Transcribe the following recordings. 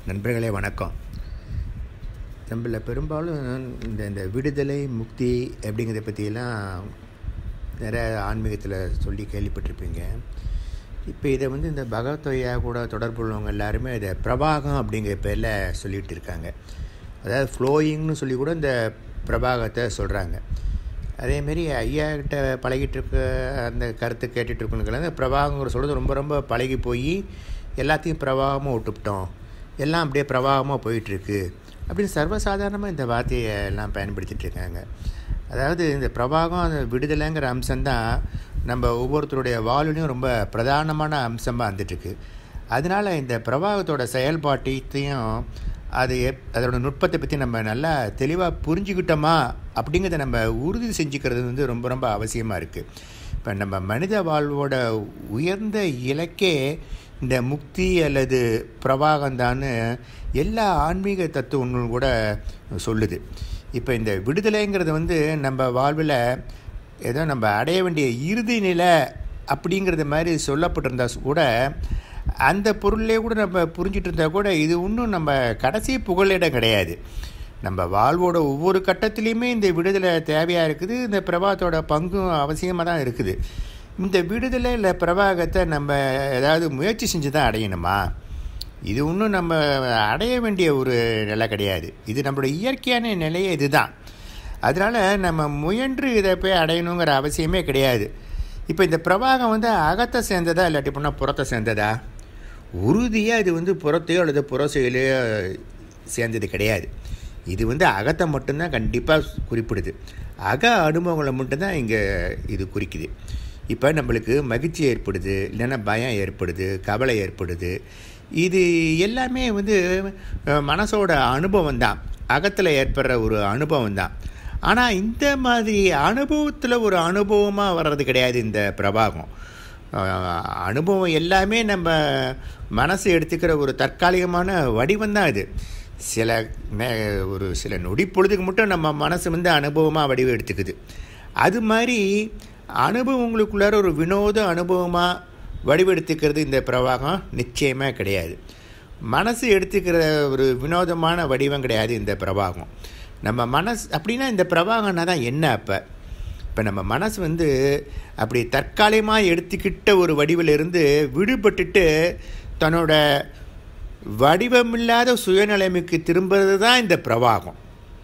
நண்பர்களே வணக்கம் நம்மள பெரும்பாலும் இந்த இந்த விடுதலை முக்தி அப்படிங்கிறத பற்றியெல்லாம் நிறைய ஆன்மீகத்தில் சொல்லி கேள்விப்பட்டிருப்பீங்க இப்போ இதை வந்து இந்த பகவத்வையா கூட தொடர்பு உள்ளவங்க எல்லாருமே இதை பிரபாகம் அப்படிங்கிற பேரில் சொல்லிகிட்டு இருக்காங்க அதாவது ஃப்ளோயிங்னு சொல்லி கூட இந்த பிரபாகத்தை சொல்கிறாங்க அதேமாரி ஐயா கிட்ட பழகிட்டு இருக்க அந்த கருத்து கேட்டுட்டு இருக்கணுங்கள அந்த பிரபாகங்கிற சொல்கிறது ரொம்ப ரொம்ப பழகி போய் எல்லாத்தையும் பிரவாகமாக விட்டுவிட்டோம் எல்லாம் அப்படியே பிரவாகமாக போயிட்டுருக்கு அப்படின்னு சர்வசாதாரணமாக இந்த வார்த்தையை எல்லாம் பயன்படுத்திகிட்டு இருக்காங்க அதாவது இந்த பிரபாகம் அந்த விடுதலைங்கிற அம்சம்தான் நம்ம ஒவ்வொருத்தருடைய வாழ்விலையும் ரொம்ப பிரதானமான அம்சமாக வந்துட்டுருக்கு அதனால் இந்த பிரபாகத்தோட செயல்பாட்டையும் அது எப் அதோட நுட்பத்தை பற்றி நம்ம நல்லா தெளிவாக புரிஞ்சுக்கிட்டோமா அப்படிங்கிறத நம்ம உறுதி செஞ்சுக்கிறது வந்து ரொம்ப ரொம்ப அவசியமாக இருக்குது இப்போ நம்ம மனித வாழ்வோட உயர்ந்த இலக்கே இந்த முக்தி அல்லது பிரபாகம்தான்னு எல்லா ஆன்மீக தத்துவங்களும் கூட சொல்லுது இப்போ இந்த விடுதலைங்கிறது வந்து நம்ம வாழ்வில் ஏதோ நம்ம அடைய வேண்டிய இறுதி நிலை அப்படிங்கிறது மாதிரி சொல்லப்பட்டிருந்தா கூட அந்த பொருளே கூட நம்ம புரிஞ்சிட்டு இருந்தால் கூட இது இன்னும் நம்ம கடைசி புகழிடம் கிடையாது நம்ம வாழ்வோட ஒவ்வொரு கட்டத்துலேயுமே இந்த விடுதலை தேவையாக இருக்குது இந்த பிரபாகத்தோட பங்கும் அவசியமாக தான் இருக்குது இந்த விடுதலை இல்லை பிரபாகத்தை நம்ம ஏதாவது முயற்சி செஞ்சு தான் அடையணுமா இது ஒன்றும் நம்ம அடைய வேண்டிய ஒரு நிலை கிடையாது இது நம்மளோட இயற்கையான நிலையே இதுதான் அதனால் நம்ம முயன்று இதை போய் அடையணுங்கிற அவசியமே கிடையாது இப்போ இந்த பிரபாகம் வந்து அகத்தை சேர்ந்ததா இல்லாட்டி போனால் புறத்தை சேர்ந்ததா உறுதியாக இது வந்து புறத்தையோ அல்லது புற செயலையோ சேர்ந்தது கிடையாது இது வந்து அகத்தை மட்டும்தான் கண்டிப்பாக குறிப்பிடுது அக அனுபவங்களை மட்டும்தான் இங்கே இது குறிக்குது இப்போ நம்மளுக்கு மகிழ்ச்சி ஏற்படுது இல்லைன்னா பயம் ஏற்படுது கவலை ஏற்படுது இது எல்லாமே வந்து மனசோட அனுபவம் தான் அகத்தில் ஏற்படுற ஒரு அனுபவம் தான் ஆனால் இந்த மாதிரி அனுபவத்தில் ஒரு அனுபவமாக வர்றது கிடையாது இந்த பிரபாகம் அனுபவம் எல்லாமே நம்ம மனசு எடுத்துக்கிற ஒரு தற்காலிகமான வடிவம் தான் இது சில ஒரு சில நொடி பொழுதுக்கு மட்டும் நம்ம மனசு வந்து அனுபவமாக வடிவம் எடுத்துக்குது அது மாதிரி அனுபவங்களுக்குள்ளார ஒரு வினோத அனுபவமாக வடிவெடுத்துக்கிறது இந்த பிரவாகம் நிச்சயமாக கிடையாது மனசு எடுத்துக்கிற ஒரு வினோதமான வடிவம் கிடையாது இந்த பிரவாகம் நம்ம மனசு அப்படின்னா இந்த பிரவாகம்னா தான் என்ன அப்போ இப்போ நம்ம மனசு வந்து அப்படி தற்காலிகமாக எடுத்துக்கிட்ட ஒரு வடிவிலிருந்து விடுபட்டுட்டு தன்னோட வடிவமில்லாத சுயநிலைமைக்கு திரும்புறது தான் இந்த பிரவாகம்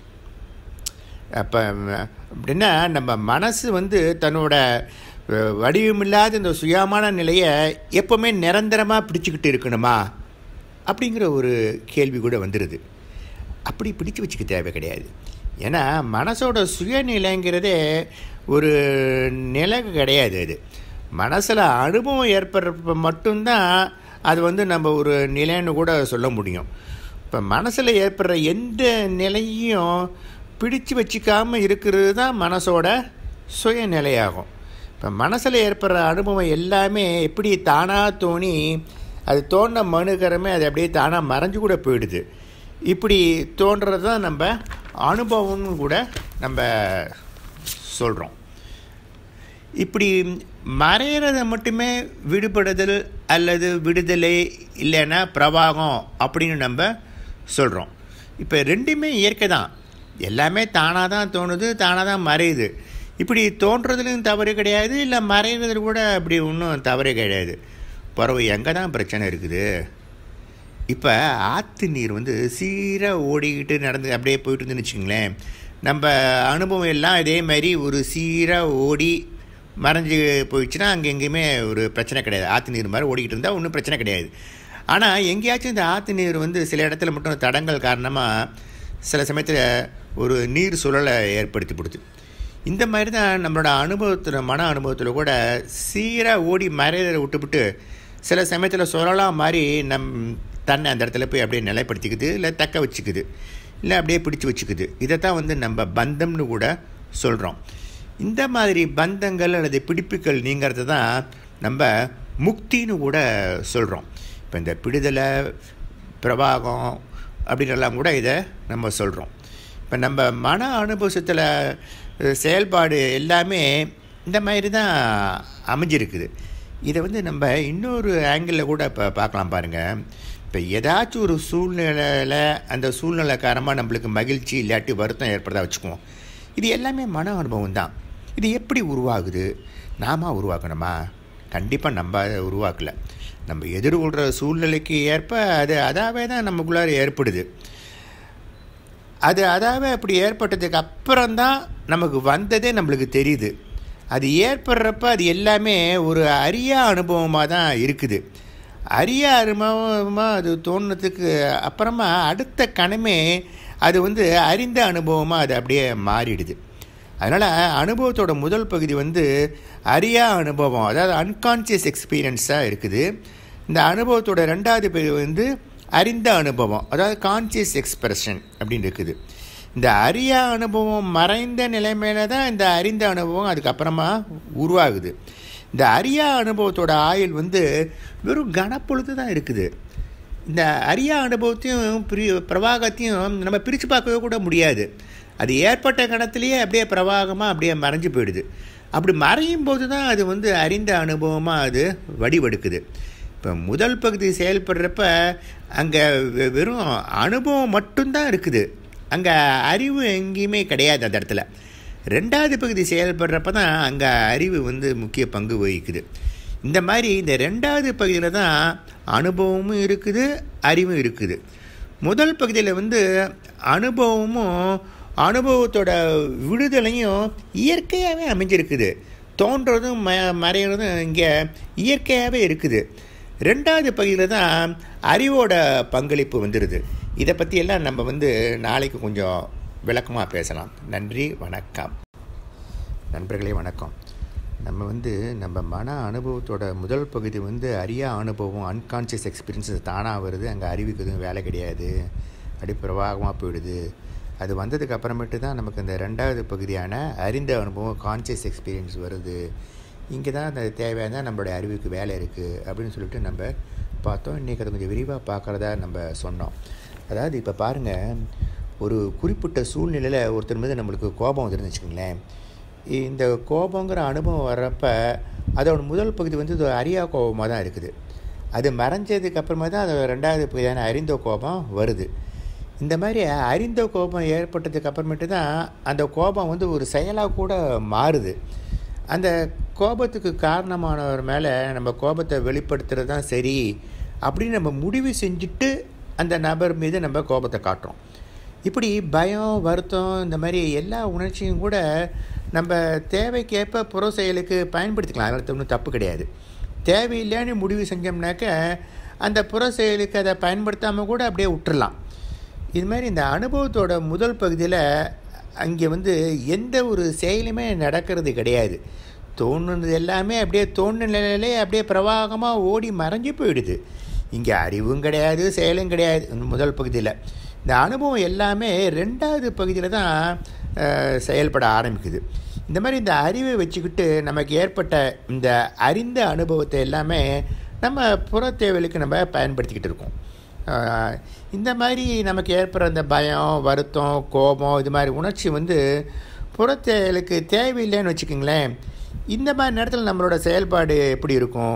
அப்போ அப்படின்னா நம்ம மனசு வந்து தன்னோட வடிவமில்லாத இந்த சுயமான நிலையை எப்போவுமே நிரந்தரமாக பிடிச்சிக்கிட்டு இருக்கணுமா அப்படிங்கிற ஒரு கேள்வி கூட வந்துடுது அப்படி பிடிச்சு வச்சுக்க தேவை கிடையாது ஏன்னா மனசோட சுயநிலைங்கிறதே ஒரு நிலை கிடையாது அது மனசில் அனுபவம் ஏற்படுறப்ப மட்டும்தான் அது வந்து நம்ம ஒரு நிலைன்னு கூட சொல்ல முடியும் இப்போ மனசில் ஏற்படுற எந்த நிலையும் பிடிச்சு வச்சுக்காமல் இருக்கிறது தான் மனசோட சுயநிலையாகும் இப்போ மனசில் ஏற்படுற அனுபவம் எல்லாமே எப்படி தானாக தோணி அது தோன்ற மனுகரமே அது அப்படியே தானாக மறைஞ்சு கூட போயிடுது இப்படி தோன்றது தான் நம்ம அனுபவம்னு கூட நம்ம சொல்கிறோம் இப்படி மறையிறத மட்டுமே விடுபடுதல் அல்லது விடுதலை இல்லைன்னா பிரவாகம் அப்படின்னு நம்ம சொல்கிறோம் இப்போ ரெண்டுமே இயற்கை தான் எல்லாமே தானாக தான் தோணுது தானாக தான் மறையுது இப்படி தோன்றதுலையும் தவறு கிடையாது இல்லை மறைகிறதுல கூட அப்படி ஒன்றும் தவறு கிடையாது பிறகு எங்கே தான் பிரச்சனை இருக்குது இப்போ ஆற்று நீர் வந்து சீராக ஓடிக்கிட்டு நடந்து அப்படியே போயிட்டு இருந்துன்னு வச்சுங்களேன் நம்ம அனுபவம் எல்லாம் இதே மாதிரி ஒரு சீராக ஓடி மறைஞ்சு போயிடுச்சுன்னா அங்கே எங்கேயுமே ஒரு பிரச்சனை கிடையாது ஆற்று நீர் மாதிரி ஓடிக்கிட்டு இருந்தால் ஒன்றும் பிரச்சனை கிடையாது ஆனால் எங்கேயாச்சும் இந்த ஆற்று நீர் வந்து சில இடத்துல மட்டும் தடங்கள் காரணமாக சில சமயத்தில் ஒரு நீர் சுழலை ஏற்படுத்தி கொடுத்து இந்த மாதிரி தான் நம்மளோட அனுபவத்தில் மன அனுபவத்தில் கூட சீராக ஓடி மறையதை விட்டுவிட்டு சில சமயத்தில் சுழலாக மாதிரி நம் தன்னை அந்த இடத்துல போய் அப்படியே நிலைப்படுத்திக்குது இல்லை தக்க வச்சுக்குது இல்லை அப்படியே பிடிச்சி வச்சுக்குது இதைத்தான் வந்து நம்ம பந்தம்னு கூட சொல்கிறோம் இந்த மாதிரி பந்தங்கள் அல்லது பிடிப்புகள் நீங்கிறது தான் நம்ம முக்தின்னு கூட சொல்கிறோம் இப்போ இந்த பிடுதலை பிரபாகம் அப்படின்றலாம் கூட இதை நம்ம சொல்கிறோம் இப்போ நம்ம மன அனுபவத்தில் செயல்பாடு எல்லாமே இந்த மாதிரி தான் அமைஞ்சிருக்குது இதை வந்து நம்ம இன்னொரு ஆங்கிளில் கூட இப்போ பார்க்கலாம் பாருங்கள் இப்போ ஏதாச்சும் ஒரு சூழ்நிலையில் அந்த சூழ்நிலை காரணமாக நம்மளுக்கு மகிழ்ச்சி இல்லாட்டி வருத்தம் ஏற்படுறதா வச்சுக்குவோம் இது எல்லாமே மன அனுபவம் தான் இது எப்படி உருவாகுது நாம உருவாக்கணுமா கண்டிப்பாக நம்ம அதை உருவாக்கலை நம்ம எதிர்கொள்கிற சூழ்நிலைக்கு ஏற்ப அது அதாவே தான் நமக்குள்ளார ஏற்படுது அது அதாவே அப்படி ஏற்பட்டதுக்கு அப்புறம்தான் நமக்கு வந்ததே நம்மளுக்கு தெரியுது அது ஏற்படுறப்ப அது எல்லாமே ஒரு அரிய அனுபவமாக தான் இருக்குது அரிய அனுபவமாக அது தோணுனதுக்கு அப்புறமா அடுத்த கணமே அது வந்து அறிந்த அனுபவமாக அது அப்படியே மாறிடுது அதனால் அனுபவத்தோட முதல் பகுதி வந்து அரியா அனுபவம் அதாவது அன்கான்சியஸ் எக்ஸ்பீரியன்ஸாக இருக்குது இந்த அனுபவத்தோட ரெண்டாவது பகுதி வந்து அறிந்த அனுபவம் அதாவது கான்சியஸ் எக்ஸ்பிரஷன் அப்படின்னு இருக்குது இந்த அரிய அனுபவம் மறைந்த நிலைமையில தான் இந்த அறிந்த அனுபவம் அதுக்கப்புறமா உருவாகுது இந்த அரியா அனுபவத்தோட ஆயுள் வந்து வெறும் கனப்பொழுது தான் இருக்குது இந்த அரியா அனுபவத்தையும் பிரி பிரவாகத்தையும் நம்ம பிரித்து பார்க்கவே கூட முடியாது அது ஏற்பட்ட கணத்திலேயே அப்படியே பிரவாகமாக அப்படியே மறைஞ்சு போயிடுது அப்படி மறையும் போது தான் அது வந்து அறிந்த அனுபவமாக அது வடிவெடுக்குது இப்போ முதல் பகுதி செயல்படுறப்ப அங்கே வெறும் அனுபவம் மட்டும்தான் இருக்குது அங்கே அறிவு எங்கேயுமே கிடையாது அந்த இடத்துல ரெண்டாவது பகுதி செயல்படுறப்ப தான் அங்கே அறிவு வந்து முக்கிய பங்கு வகிக்குது இந்த மாதிரி இந்த ரெண்டாவது பகுதியில் தான் அனுபவமும் இருக்குது அறிவும் இருக்குது முதல் பகுதியில் வந்து அனுபவமும் அனுபவத்தோட விடுதலையும் இயற்கையாகவே அமைஞ்சிருக்குது தோன்றதும் ம மறைகிறதும் இங்கே இயற்கையாகவே இருக்குது ரெண்டாவது பகுதியில் தான் அறிவோட பங்களிப்பு வந்துடுது இதை பற்றியெல்லாம் நம்ம வந்து நாளைக்கு கொஞ்சம் விளக்கமாக பேசலாம் நன்றி வணக்கம் நண்பர்களே வணக்கம் நம்ம வந்து நம்ம மன அனுபவத்தோட முதல் பகுதி வந்து அரியா அனுபவம் அன்கான்ஷியஸ் எக்ஸ்பீரியன்ஸ் தானாக வருது அங்கே அறிவுக்கு எதுவும் வேலை கிடையாது அப்படி பிரவாகமாக போயிடுது அது வந்ததுக்கு அப்புறமேட்டு தான் நமக்கு இந்த ரெண்டாவது பகுதியான அறிந்த அனுபவம் கான்சியஸ் எக்ஸ்பீரியன்ஸ் வருது இங்கே தான் அந்த தேவையான நம்மளுடைய அறிவுக்கு வேலை இருக்குது அப்படின்னு சொல்லிட்டு நம்ம பார்த்தோம் இன்றைக்கி அதை கொஞ்சம் விரிவாக பார்க்குறதா நம்ம சொன்னோம் அதாவது இப்போ பாருங்கள் ஒரு குறிப்பிட்ட சூழ்நிலையில் ஒருத்தர் மீது நம்மளுக்கு கோபம் வந்துருந்து வச்சுக்கோங்களேன் இந்த கோபங்கிற அனுபவம் வர்றப்ப அதோட முதல் பகுதி வந்து இது அரியா கோபமாக தான் இருக்குது அது மறைஞ்சதுக்கு அப்புறமா தான் அது ரெண்டாவது பகுதியான அறிந்த கோபம் வருது இந்த மாதிரி அறிந்த கோபம் ஏற்பட்டதுக்கு அப்புறமேட்டு தான் அந்த கோபம் வந்து ஒரு செயலாக கூட மாறுது அந்த கோபத்துக்கு காரணமானவர் மேலே நம்ம கோபத்தை வெளிப்படுத்துறது தான் சரி அப்படின்னு நம்ம முடிவு செஞ்சுட்டு அந்த நபர் மீது நம்ம கோபத்தை காட்டுறோம் இப்படி பயம் வருத்தம் இந்த மாதிரி எல்லா உணர்ச்சியும் கூட நம்ம தேவைக்கேற்ப புற செயலுக்கு பயன்படுத்திக்கலாம் அதில் ஒன்றும் தப்பு கிடையாது தேவையில்லைன்னு முடிவு செஞ்சோம்னாக்க அந்த புற செயலுக்கு அதை பயன்படுத்தாமல் கூட அப்படியே விட்டுறலாம் இது மாதிரி இந்த அனுபவத்தோட முதல் பகுதியில் அங்கே வந்து எந்த ஒரு செயலுமே நடக்கிறது கிடையாது தோணுனது எல்லாமே அப்படியே தோணுன நிலையிலே அப்படியே பிரவாகமாக ஓடி மறைஞ்சு போயிடுது இங்கே அறிவும் கிடையாது செயலும் கிடையாது முதல் பகுதியில் இந்த அனுபவம் எல்லாமே ரெண்டாவது பகுதியில் தான் செயல்பட ஆரம்பிக்குது இந்த மாதிரி இந்த அறிவை வச்சுக்கிட்டு நமக்கு ஏற்பட்ட இந்த அறிந்த அனுபவத்தை எல்லாமே நம்ம புற தேவைகளுக்கு நம்ம பயன்படுத்திக்கிட்டு இருக்கோம் இந்த மாதிரி நமக்கு ஏற்படுற இந்த பயம் வருத்தம் கோபம் இது மாதிரி உணர்ச்சி வந்து புறத்தேலுக்கு தேவையில்லைன்னு வச்சுக்கோங்களேன் இந்த மாதிரி நேரத்தில் நம்மளோட செயல்பாடு எப்படி இருக்கும்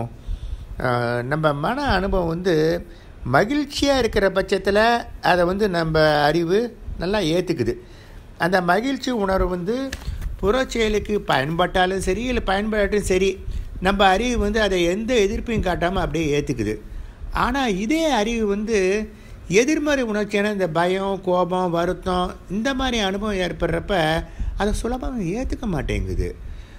நம்ம மன அனுபவம் வந்து மகிழ்ச்சியாக இருக்கிற பட்சத்தில் அதை வந்து நம்ம அறிவு நல்லா ஏற்றுக்குது அந்த மகிழ்ச்சி உணர்வு வந்து புற செயலுக்கு பயன்பட்டாலும் சரி இல்லை பயன்படாட்டும் சரி நம்ம அறிவு வந்து அதை எந்த எதிர்ப்பையும் காட்டாமல் அப்படியே ஏற்றுக்குது ஆனால் இதே அறிவு வந்து எதிர்மறை உணர்ச்சியான இந்த பயம் கோபம் வருத்தம் இந்த மாதிரி அனுபவம் ஏற்படுறப்ப அதை சுலபமாக ஏற்றுக்க மாட்டேங்குது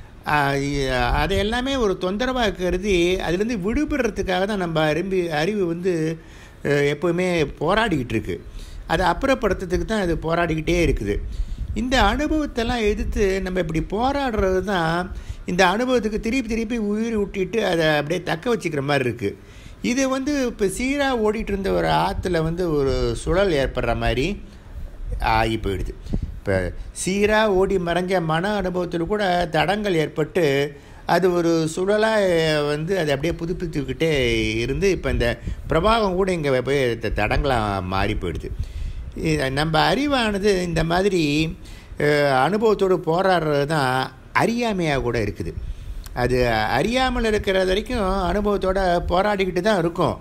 அதை எல்லாமே ஒரு தொந்தரவாக கருதி அதுலேருந்து விடுபடுறதுக்காக தான் நம்ம அறிம்பி அறிவு வந்து எப்போவுமே போராடிக்கிட்டு இருக்கு அதை அப்புறப்படுத்துறதுக்கு தான் அது போராடிக்கிட்டே இருக்குது இந்த அனுபவத்தெல்லாம் எதிர்த்து நம்ம இப்படி போராடுறது தான் இந்த அனுபவத்துக்கு திருப்பி திருப்பி உயிர் விட்டிட்டு அதை அப்படியே தக்க வச்சுக்கிற மாதிரி இருக்குது இது வந்து இப்போ சீராக ஓடிட்டு இருந்த ஒரு ஆற்றுல வந்து ஒரு சுழல் ஏற்படுற மாதிரி ஆகி போயிடுது இப்போ சீராக ஓடி மறைஞ்ச மன அனுபவத்தில் கூட தடங்கள் ஏற்பட்டு அது ஒரு சுழலாக வந்து அதை அப்படியே புதுப்பித்துக்கிட்டே இருந்து இப்போ இந்த பிரபாகம் கூட இங்கே போய் தடங்களாக மாறி போயிடுது நம்ம அறிவானது இந்த மாதிரி அனுபவத்தோடு போராடுறது தான் அறியாமையாக கூட இருக்குது அது அறியாமல் இருக்கிற வரைக்கும் அனுபவத்தோட போராடிக்கிட்டு தான் இருக்கும்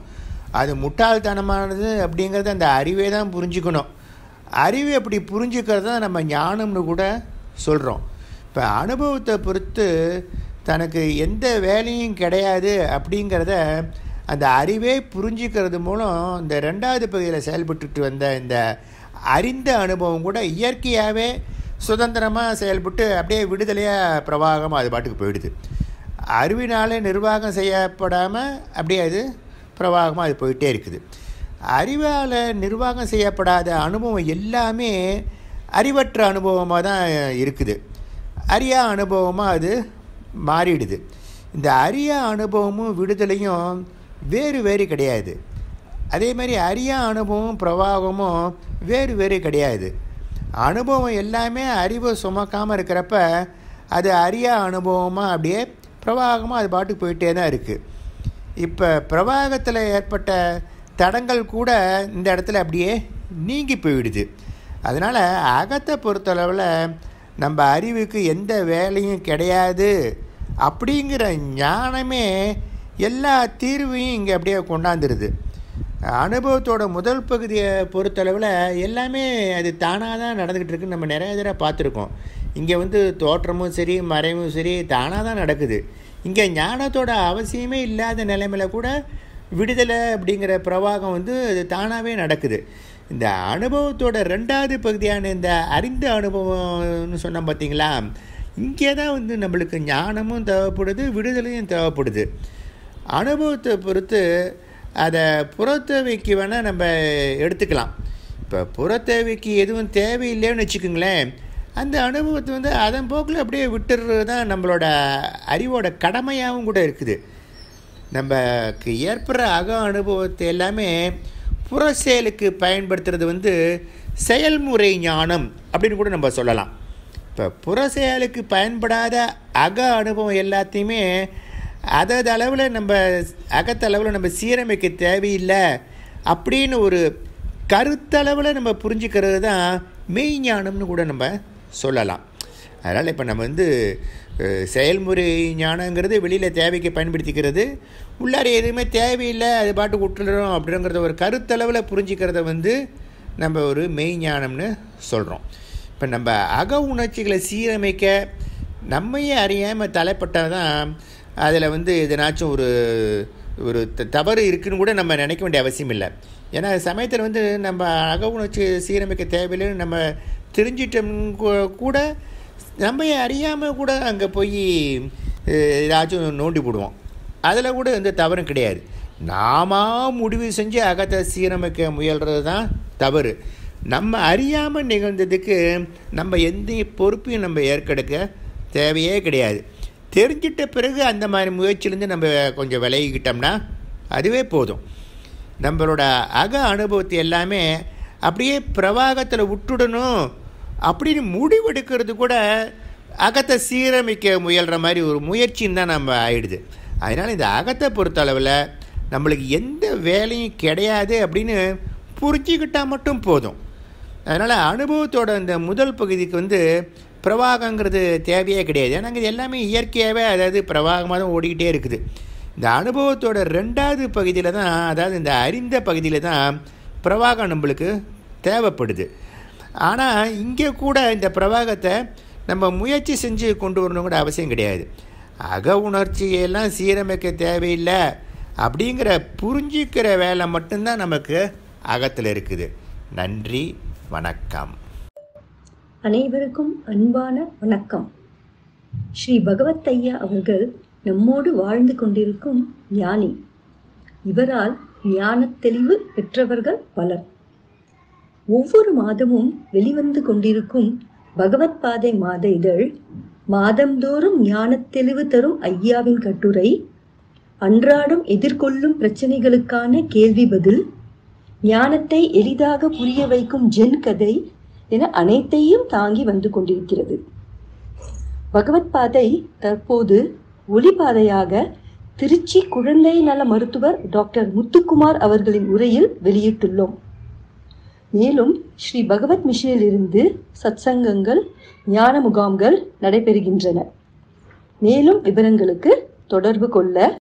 அது முட்டாள்தனமானது அப்படிங்கிறத அந்த அறிவே தான் புரிஞ்சுக்கணும் அறிவு அப்படி புரிஞ்சுக்கிறது தான் நம்ம ஞானம்னு கூட சொல்கிறோம் இப்போ அனுபவத்தை பொறுத்து தனக்கு எந்த வேலையும் கிடையாது அப்படிங்கிறத அந்த அறிவே புரிஞ்சுக்கிறது மூலம் இந்த ரெண்டாவது பகுதியில் செயல்பட்டுட்டு வந்த இந்த அறிந்த அனுபவம் கூட இயற்கையாகவே சுதந்திரமாக செயல்பட்டு அப்படியே விடுதலையாக பிரவாகமாக அது பாட்டுக்கு போயிடுது அறிவினால் நிர்வாகம் செய்யப்படாமல் அப்படியே அது பிரவாகமாக அது போயிட்டே இருக்குது அறிவால் நிர்வாகம் செய்யப்படாத அனுபவம் எல்லாமே அறிவற்ற அனுபவமாக தான் இருக்குது அறியா அனுபவமாக அது மாறிடுது இந்த அறியா அனுபவமும் விடுதலையும் வேறு வேறு கிடையாது அதே மாதிரி அறியா அனுபவம் பிரவாகமும் வேறு வேறு கிடையாது அனுபவம் எல்லாமே அறிவை சுமக்காமல் இருக்கிறப்ப அது அறியா அனுபவமாக அப்படியே பிரவாகமாக அது பாட்டுக்கு போயிட்டே தான் இருக்குது இப்போ பிரவாகத்தில் ஏற்பட்ட தடங்கள் கூட இந்த இடத்துல அப்படியே நீங்கி போயிடுது அதனால் அகத்தை பொறுத்தளவில் நம்ம அறிவுக்கு எந்த வேலையும் கிடையாது அப்படிங்கிற ஞானமே எல்லா தீர்வையும் இங்கே அப்படியே கொண்டாந்துருது அனுபவத்தோட முதல் பகுதியை பொறுத்தளவில் எல்லாமே அது தானாக தான் நடந்துக்கிட்டு இருக்குன்னு நம்ம நிறைய தடவை பார்த்துருக்கோம் இங்கே வந்து தோற்றமும் சரி மறைவும் சரி தானாக தான் நடக்குது இங்கே ஞானத்தோட அவசியமே இல்லாத நிலைமையில் கூட விடுதலை அப்படிங்கிற பிரவாகம் வந்து அது தானாகவே நடக்குது இந்த அனுபவத்தோட ரெண்டாவது பகுதியான இந்த அறிந்த அனுபவம்னு சொன்னோம் பார்த்தீங்களா இங்கே தான் வந்து நம்மளுக்கு ஞானமும் தேவைப்படுது விடுதலையும் தேவைப்படுது அனுபவத்தை பொறுத்து அதை புறத்தேவைக்கு வேணால் நம்ம எடுத்துக்கலாம் இப்போ புறத்தேவைக்கு எதுவும் தேவையில்லைன்னு வச்சுக்கோங்களேன் அந்த அனுபவத்தை வந்து அதன் போக்கில் அப்படியே விட்டுறது தான் நம்மளோட அறிவோட கடமையாகவும் கூட இருக்குது நமக்கு ஏற்படுற அக அனுபவத்தை எல்லாமே புற செயலுக்கு பயன்படுத்துறது வந்து செயல்முறை ஞானம் அப்படின்னு கூட நம்ம சொல்லலாம் இப்போ புற செயலுக்கு பயன்படாத அக அனுபவம் எல்லாத்தையுமே அதது அளவில் நம்ம அகத்தளவில் நம்ம சீரமைக்க தேவையில்லை அப்படின்னு ஒரு கருத்தளவில் நம்ம புரிஞ்சுக்கிறது தான் மெய்ஞானம்னு கூட நம்ம சொல்லலாம் அதனால் இப்போ நம்ம வந்து செயல்முறை ஞானங்கிறது வெளியில் தேவைக்கு பயன்படுத்திக்கிறது உள்ளார எதுவுமே தேவையில்லை அது பாட்டு விட்டுடுறோம் அப்படிங்கிறத ஒரு கருத்தளவில் புரிஞ்சுக்கிறத வந்து நம்ம ஒரு மெய் ஞானம்னு சொல்கிறோம் இப்போ நம்ம அக உணர்ச்சிகளை சீரமைக்க நம்மையே அறியாமல் தலைப்பட்டால் தான் அதில் வந்து எதனாச்சும் ஒரு ஒரு தவறு இருக்குன்னு கூட நம்ம நினைக்க வேண்டிய அவசியம் இல்லை ஏன்னா சமயத்தில் வந்து நம்ம அக உணர்ச்சி சீரமைக்க தேவையில்லைன்னு நம்ம தெரிஞ்சிட்டோம் கூட நம்ம அறியாமல் கூட அங்கே போய் ஏதாச்சும் நோண்டி போடுவோம் அதில் கூட எந்த தவறும் கிடையாது நாம முடிவு செஞ்சு அகத்தை சீரமைக்க முயல்கிறது தான் தவறு நம்ம அறியாமல் நிகழ்ந்ததுக்கு நம்ம எந்த பொறுப்பையும் நம்ம ஏற்கெடுக்க தேவையே கிடையாது தெரிஞ்சிட்ட பிறகு அந்த மாதிரி முயற்சியிலேருந்து நம்ம கொஞ்சம் விலகிக்கிட்டோம்னா அதுவே போதும் நம்மளோட அக அனுபவத்தை எல்லாமே அப்படியே பிரவாகத்தில் விட்டுடணும் அப்படின்னு முடிவெடுக்கிறது கூட அகத்தை சீரமைக்க முயல்கிற மாதிரி ஒரு முயற்சின்னு தான் நம்ம ஆயிடுது அதனால் இந்த அகத்தை பொறுத்தளவில் நம்மளுக்கு எந்த வேலையும் கிடையாது அப்படின்னு புரிஞ்சுக்கிட்டால் மட்டும் போதும் அதனால் அனுபவத்தோட இந்த முதல் பகுதிக்கு வந்து பிரவாகங்கிறது தேவையே கிடையாது ஏன்னா இது எல்லாமே இயற்கையாகவே அதாவது பிரவாகமாக தான் ஓடிக்கிட்டே இருக்குது இந்த அனுபவத்தோட ரெண்டாவது பகுதியில் தான் அதாவது இந்த அறிந்த பகுதியில் தான் பிரவாகம் நம்மளுக்கு தேவைப்படுது ஆனால் இங்கே கூட இந்த பிரவாகத்தை நம்ம முயற்சி செஞ்சு கொண்டு வரணும் கூட அவசியம் கிடையாது அக உணர்ச்சியெல்லாம் சீரமைக்க தேவையில்லை அப்படிங்கிற புரிஞ்சிக்கிற வேலை மட்டும்தான் நமக்கு அகத்தில் இருக்குது நன்றி வணக்கம் அனைவருக்கும் அன்பான வணக்கம் ஸ்ரீ பகவத் ஐயா அவர்கள் நம்மோடு வாழ்ந்து கொண்டிருக்கும் ஞானி இவரால் ஞானத் தெளிவு பெற்றவர்கள் பலர் ஒவ்வொரு மாதமும் வெளிவந்து கொண்டிருக்கும் பகவத் பாதை மாத இதழ் மாதந்தோறும் ஞானத் தெளிவு தரும் ஐயாவின் கட்டுரை அன்றாடம் எதிர்கொள்ளும் பிரச்சனைகளுக்கான கேள்வி பதில் ஞானத்தை எளிதாக புரிய வைக்கும் ஜென் கதை என அனைத்தையும் தாங்கி வந்து கொண்டிருக்கிறது பகவத் பாதை தற்போது ஒளிபாதையாக திருச்சி குழந்தை நல மருத்துவர் டாக்டர் முத்துக்குமார் அவர்களின் உரையில் வெளியிட்டுள்ளோம் மேலும் ஸ்ரீ பகவத் மிஷனில் இருந்து சத்சங்கங்கள் ஞான முகாம்கள் நடைபெறுகின்றன மேலும் விவரங்களுக்கு தொடர்பு கொள்ள